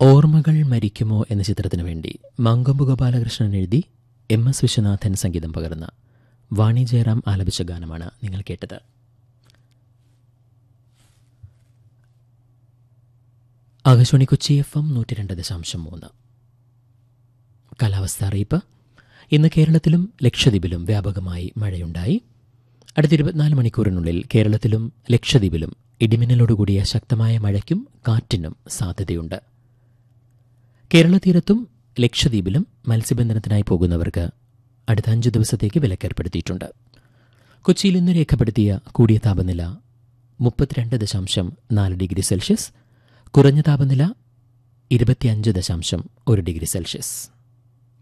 ഓർമ്മകൾ മരിക്കുമോ എന്ന ചിത്രത്തിനു വേണ്ടി മങ്കൊമ്പ് ഗോപാലകൃഷ്ണൻ എഴുതി എം എസ് വിശ്വനാഥൻ സംഗീതം പകർന്ന വാണി ജയറാം ആലപിച്ച ഗാനമാണ് നിങ്ങൾ കേട്ടത് ആകാശവാണി കൊച്ചി എഫ് എം നൂറ്റി രണ്ട് ദശാംശം മൂന്ന് കാലാവസ്ഥ അറിയിപ്പ് ഇന്ന് കേരളത്തിലും ലക്ഷദ്വീപിലും വ്യാപകമായി മഴയുണ്ടായി അടുത്ത ഇരുപത്തിനാല് മണിക്കൂറിനുള്ളിൽ കേരളത്തിലും ലക്ഷദ്വീപിലും ഇടിമിന്നലോടുകൂടിയ ശക്തമായ മഴയ്ക്കും കാറ്റിനും സാധ്യതയുണ്ട് കേരള തീരത്തും ലക്ഷദ്വീപിലും മത്സ്യബന്ധനത്തിനായി പോകുന്നവർക്ക് അടുത്ത അഞ്ച് ദിവസത്തേക്ക് വിലക്കേർപ്പെടുത്തിയിട്ടുണ്ട് കൊച്ചിയിൽ ഇന്ന് രേഖപ്പെടുത്തിയ കൂടിയ താപനില മുപ്പത്തിരണ്ട് ദശാംശം നാല് ഡിഗ്രി സെൽഷ്യസ് കുറഞ്ഞ താപനില ഇരുപത്തിയഞ്ച് ദശാംശം ഒരു ഡിഗ്രി സെൽഷ്യസ്